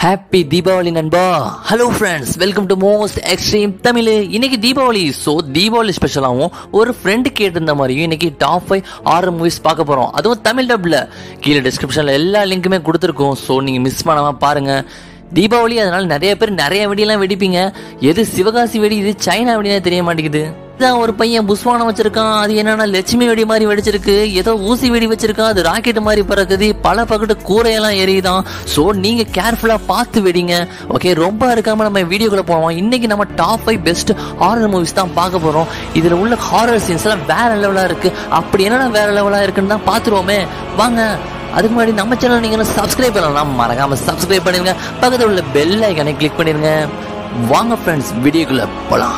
Happy Deepavali நண்பா hello friends welcome to most extreme Tamil இன்னைக்கு Deepavali so Deepavali ஸ்பெஷலாகவும் ஒரு ஃப்ரெண்டு கேட்டிருந்த மாதிரியும் இன்னைக்கு டாப் ஃபைவ் ஆறு மூவிஸ் பார்க்க போகிறோம் அதுவும் தமிழ் டப்பில் கீழே டிஸ்கிரிப்ஷனில் எல்லா லிங்க்குமே கொடுத்துருக்கோம் ஸோ நீங்கள் மிஸ் பண்ணாமல் பாருங்கள் தீபாவளி அதனால நிறைய பேர் நிறைய வெடியெல்லாம் வெடிப்பீங்க எது சிவகாசி வெடி இது சைனா வெடினே தெரிய மாட்டேங்குது இதான் ஒரு பையன் புஸ்வானம் வச்சிருக்கான் அது என்னன்னா லட்சுமி வெடி மாதிரி வெடிச்சிருக்கு ஏதோ ஊசி வெடி வச்சிருக்கான் அது ராக்கெட் மாதிரி பறக்குது பல பக்கத்து கூரையெல்லாம் எரியுதான் ஸோ நீங்க கேர்ஃபுல்லா பார்த்து வெடிங்க ஓகே ரொம்ப இருக்காம நம்ம வீடியோக்குள்ள போவோம் இன்னைக்கு நம்ம top five best horror movies தான் பார்க்க போறோம் இதுல உள்ள ஹாரர் சீன்ஸ் எல்லாம் வேற லெவலா இருக்கு அப்படி என்னன்னா வேற லெவலா இருக்குன்னு தான் பாத்துருவோமே வாங்க அதுக்கு முன்னாடி நம்ம சேனல் நீங்க சப்ஸ்கிரைப் பண்ணலாம் மறக்காம சப்ஸ்கிரைப் பண்ணிருங்க பக்கத்துல உள்ள பெல் ஐக்கனை கிளிக் பண்ணிருங்க வாங்க ஃப்ரெண்ட்ஸ் வீடியோக்குள்ள போலாம்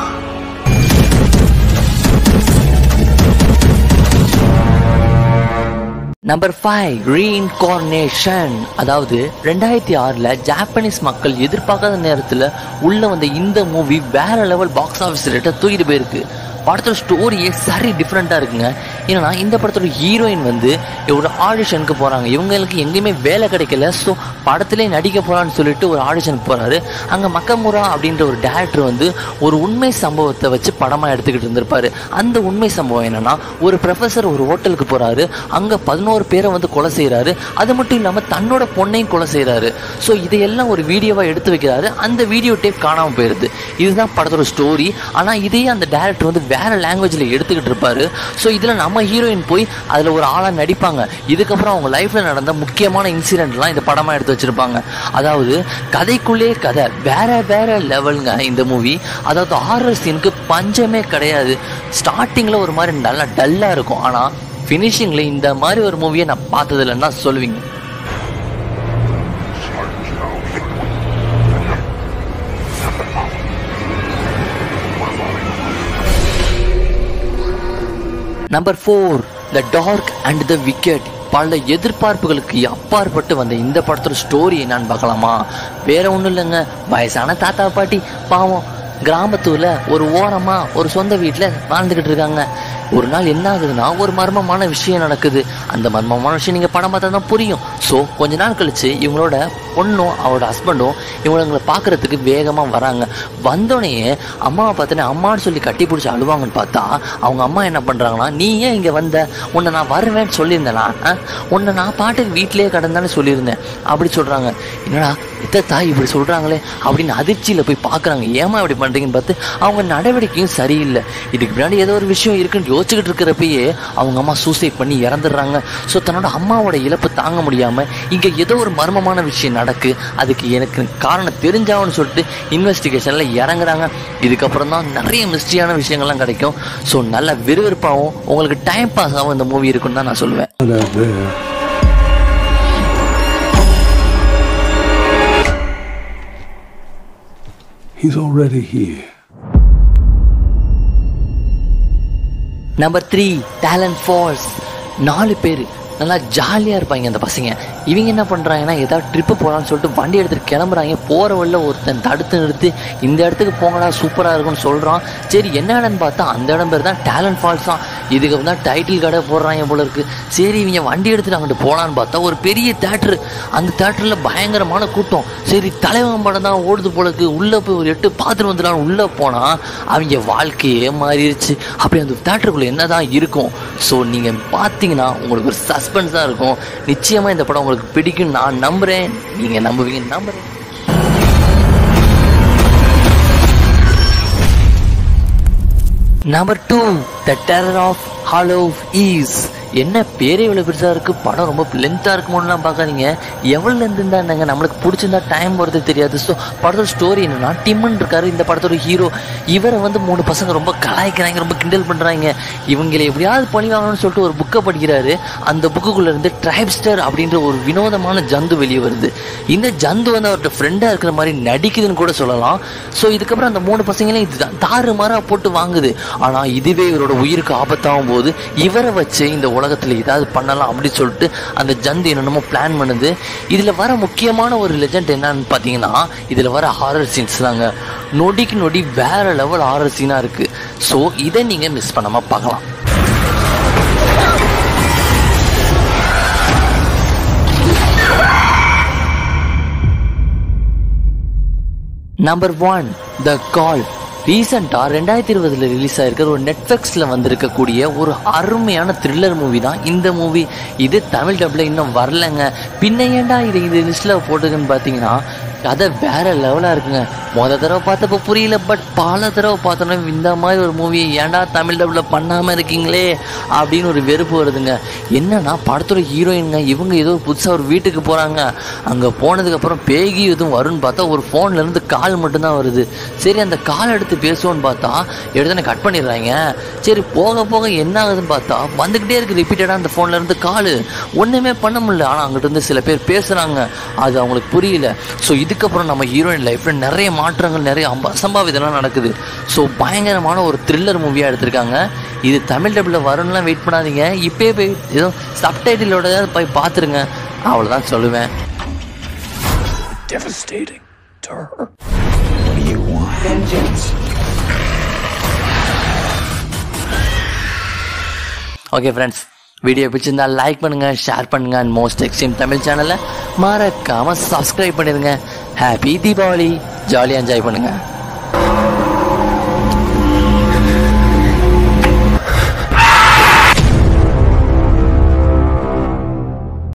நம்பர் ஃபைவ் ரீஇன்கார்னேஷன் அதாவது ரெண்டாயிரத்தி ஆறில் ஜாப்பனீஸ் மக்கள் எதிர்பார்க்காத நேரத்தில் உள்ள வந்த இந்த மூவி வேற லெவல் பாக்ஸ் ஆஃபீஸ் ரேட்டை தூக்கிட்டு போயிருக்கு படத்தோட ஸ்டோரியே சரி டிஃப்ரெண்ட்டாக இருக்குங்க ஏன்னா இந்த படத்தோட ஹீரோயின் வந்து ஒரு ஆடிஷனுக்கு போகிறாங்க இவங்களுக்கு எங்கேயுமே வேலை கிடைக்கல ஸோ படத்திலே நடிக்க போகிறான்னு சொல்லிட்டு ஒரு ஆடிஷனுக்கு போகிறாரு அங்கே மக்கமுரா அப்படின்ற ஒரு டேரக்டர் வந்து ஒரு உண்மை சம்பவத்தை வச்சு படமாக எடுத்துக்கிட்டு இருந்திருப்பாரு அந்த உண்மை சம்பவம் என்னன்னா ஒரு ப்ரொஃபஸர் ஒரு ஹோட்டலுக்கு போகிறாரு அங்கே பதினோரு பேரை வந்து கொலை செய்கிறாரு அது மட்டும் இல்லாமல் தன்னோட பொண்ணையும் கொலை செய்கிறாரு ஸோ இதையெல்லாம் ஒரு வீடியோவாக எடுத்து வைக்கிறாரு அந்த வீடியோ டேப் காணாமல் போயிடுது இதுதான் படத்தோட ஸ்டோரி ஆனால் இதையே அந்த டேரக்டர் வந்து வேற லாங்குவேஜில் எடுத்துக்கிட்டு இருப்பாரு ஸோ இதில் நம்ம ஹீரோயின் போய் அதில் ஒரு ஆளாக நடிப்பாங்க இதுக்கப்புறம் அவங்க லைஃப்பில் நடந்த முக்கியமான இன்சிடென்ட்லாம் இந்த படமாக எடுத்து வச்சிருப்பாங்க அதாவது கதைக்குள்ளே கதை வேற வேற லெவலுங்க இந்த மூவி அதாவது ஹாரர் சீனுக்கு பஞ்சமே கிடையாது ஸ்டார்டிங்கில் ஒரு மாதிரி நல்லா டல்லாக இருக்கும் ஆனால் ஃபினிஷிங்கில் இந்த மாதிரி ஒரு மூவியை நான் பார்த்ததில்லைன்னா சொல்லுவீங்க number four the dark and the wicked பல எதிர்பார்ப்புகளுக்கு அப்பாற்பட்டு வந்த இந்த படத்தோட ஸ்டோரி என்னன்னு பார்க்கலாமா வேற ஒன்றும் இல்லைங்க வயசான தாத்தா பாட்டி பாவம் கிராமத்துல ஒரு ஓரமா ஒரு சொந்த வீட்டில் வாழ்ந்துகிட்டு இருக்காங்க ஒரு நாள் என்ன ஆகுதுன்னா ஒரு மர்மமான விஷயம் நடக்குது அந்த மர்மமான விஷயம் நீங்கள் படம் பார்த்தா தான் புரியும் ஸோ கொஞ்ச நாள் கழிச்சு இவங்களோட பொண்ணும் அவரோட ஹஸ்பண்டும் இவங்களை பார்க்கறதுக்கு வேகமாக வராங்க வந்தோடனே அம்மாவை பார்த்தோன்னே அம்மான்னு சொல்லி கட்டி பிடிச்சி அழுவாங்கன்னு பார்த்தா அவங்க அம்மா என்ன பண்ணுறாங்கன்னா நீ ஏன் இங்கே வந்த உன்னை நான் வருவேன்னு சொல்லியிருந்தேனா உன்னை நான் பாட்டுக்கு வீட்டிலேயே கடந்தானே சொல்லியிருந்தேன் அப்படி சொல்கிறாங்க என்னடா இத்த தாய் இப்படி சொல்கிறாங்களே அப்படின்னு அதிர்ச்சியில் போய் பார்க்குறாங்க ஏமா இப்படி பண்ணுறீங்கன்னு பார்த்து அவங்க நடவடிக்கையும் சரியில்லை இதுக்கு பின்னாடி ஏதோ ஒரு விஷயம் இருக்குன்னு யோசிச்சுக்கிட்டு இருக்கிறப்பயே அவங்க அம்மா சூசைட் பண்ணி இறந்துடுறாங்க ஸோ தன்னோட அம்மாவோட இழப்பு தாங்க முடியாமல் இங்கே ஏதோ ஒரு மர்மமான விஷயம் நடக்கு அதுக்கு எனக்கு காரணம் தெரிஞ்சாவன்னு சொல்லிட்டு இன்வெஸ்டிகேஷனில் இறங்குறாங்க இதுக்கப்புறம் தான் நிறைய மிஸ்ட்ரியான விஷயங்கள்லாம் கிடைக்கும் ஸோ நல்ல விறுவிறுப்பாகவும் உங்களுக்கு டைம் பாஸ் ஆகும் இந்த மூவி இருக்குன்னு தான் நான் சொல்லுவேன் out there. He's already here. Number three talent falls நாலு பேர் நல்லா ஜாலியாக இருப்பாங்க அந்த பசங்க இவங்க என்ன பண்ணுறாங்கன்னா ஏதாவது ட்ரிப்பு போகலான்னு சொல்லிட்டு வண்டி எடுத்துகிட்டு கிளம்புறாங்க போகிற வழியில் ஒருத்தன் தடுத்து நிறுத்தி இந்த இடத்துக்கு போங்கடா சூப்பராக இருக்கும்னு சொல்கிறான் சரி என்ன இடம்னு பார்த்தா அந்த இடம் பேர் தான் டேலண்ட் ஃபால்ஸ் தான் இதுக்கு தான் டைட்டில் கடை போடுறாங்க போல இருக்கு சரி இவங்க வண்டி எடுத்துட்டு அங்கிட்டு போகலான்னு பார்த்தா ஒரு பெரிய தேட்டரு அந்த தேட்டரில் பயங்கரமான கூட்டம் சரி தலைவன் படம் தான் ஓடுது போல இருக்கு உள்ளே போய் ஒரு எட்டு பார்த்துட்டு வந்துடலாம் உள்ளே போனால் அவங்க வாழ்க்கையே மாறிடுச்சு அப்படி அந்த தேட்டருக்குள்ளே என்ன தான் இருக்கும் ஸோ நீங்கள் பார்த்தீங்கன்னா உங்களுக்கு ஒரு சஸ்பென்ஸாக இருக்கும் நிச்சயமாக இந்த படம் உங்களுக்கு பிடிக்கும் நான் நம்புகிறேன் நீங்கள் நம்புவீங்க நம்புகிறேன் number two the terror of hollow is என்ன பேரே இவ்வளோ பெருசாக இருக்குது படம் ரொம்ப லென்த்தாக இருக்குமோலாம் பார்க்காதீங்க எவ்வளோ லென்த் இருந்தா என்னங்க நம்மளுக்கு பிடிச்சிருந்தா டைம் போகிறது தெரியாது ஸோ படத்தோட ஸ்டோரி என்னன்னா டிம்மன் இருக்காரு இந்த படத்தோட ஹீரோ இவரை வந்து மூணு பசங்க ரொம்ப கலாய்க்கிறாங்க ரொம்ப கிண்டல் பண்ணுறாங்க இவங்களை எப்படியாவது பழி வாங்கணும்னு சொல்லிட்டு ஒரு புக்கை படிக்கிறாரு அந்த புக்குக்குள்ளே இருந்து ட்ரைப்ஸ்டர் அப்படின்ற ஒரு வினோதமான ஜந்து வெளியே வருது இந்த ஜந்து வந்து அவர்கிட்ட ஃப்ரெண்டாக இருக்கிற மாதிரி நடிக்குதுன்னு கூட சொல்லலாம் ஸோ இதுக்கப்புறம் அந்த மூணு பசங்களையும் இது தாறு மாறா போட்டு வாங்குது ஆனால் இதுவே இவரோட உயிருக்கு ஆபத்தாகும் போது இவரை வச்சு இந்த உலகத்தில் ஏதாவது பண்ணலாம் அப்படின்னு சொல்லிட்டு அந்த ஜந்து என்னென்னமோ பிளான் பண்ணுது இதில் வர முக்கியமான ஒரு லெஜண்ட் என்னன்னு பார்த்தீங்கன்னா இதில் வர ஹாரர் சீன்ஸ் தாங்க நொடிக்கு நொடி வேற லெவல் ஹாரர் சீனாக இருக்குது ஸோ இதை நீங்கள் மிஸ் பண்ணாமல் பார்க்கலாம் நம்பர் ஒன் த கால் ரீசெண்டாக ரெண்டாயிரத்தி இருபதுல ரிலீஸ் ஆயிருக்கிற ஒரு நெட்ஃப்ளிக்ஸில் வந்திருக்கக்கூடிய ஒரு அருமையான த்ரில்லர் மூவி தான் இந்த மூவி இது தமிழ் டப்பில் இன்னும் வரலங்க பின்ன ஏன்டா இது இந்த லிஸ்ட்டில் போட்டுக்குன்னு பார்த்தீங்கன்னா கதை வேற லெவலாக இருக்குங்க முத தடவை பார்த்தப்ப புரியல பட் பல தடவை பார்த்தோன்னா இந்த மாதிரி ஒரு மூவியை ஏன்டா தமிழ் டப்பில் பண்ணாமல் இருக்கீங்களே அப்படின்னு ஒரு வெறுப்பு வருதுங்க என்னன்னா படத்தோட ஹீரோயினுங்க இவங்க ஏதோ புதுசாக ஒரு வீட்டுக்கு போகிறாங்க அங்கே போனதுக்கப்புறம் பேகி எதுவும் வரும்னு பார்த்தா ஒரு ஃபோன்ல இருந்து கால் மட்டும்தான் வருது சரி அந்த கால் எடுத்து பேசுவோன்னு பார்த்தா எடுத்து கட் பண்ணிடுறாங்க சரி போக போக என்ன ஆகுதுன்னு பார்த்தா வந்துக்கிட்டே இருக்கு ரிப்பீட்டடாக அந்த ஃபோன்ல இருந்து கால் ஒன்றுமே பண்ண முடியல ஆனால் அங்கிட்ட இருந்து சில பேர் பேசுகிறாங்க அது அவங்களுக்கு புரியல ஸோ இதுக்கப்புறம் நம்ம ஹீரோயின் லைஃப்பில் நிறைய மாற்றங்கள் நிறைய அம்ப அசம்பாவிதம்லாம் நடக்குது ஸோ பயங்கரமான ஒரு த்ரில்லர் மூவியாக எடுத்திருக்காங்க இது தமிழ் டப்பில் வரும்லாம் வெயிட் பண்ணாதீங்க இப்போயே போய் ஏதோ சப்டைட்டிலோட போய் பார்த்துருங்க அவ்வளோதான் சொல்லுவேன் Devastating to her. What do you want? Vengeance. Okay friends video பிடிச்சிருந்தா லைக் பண்ணுங்க ஷேர் பண்ணுங்க அண்ட் மோஸ்ட் எக்ஸ்ட்ரீம் தமிழ் சேனலை மறக்காம சப்ஸ்கிரைப் பண்ணிடுங்க ஹாப்பி தீபாவளி ஜாலியாக என்ஜாய் பண்ணுங்க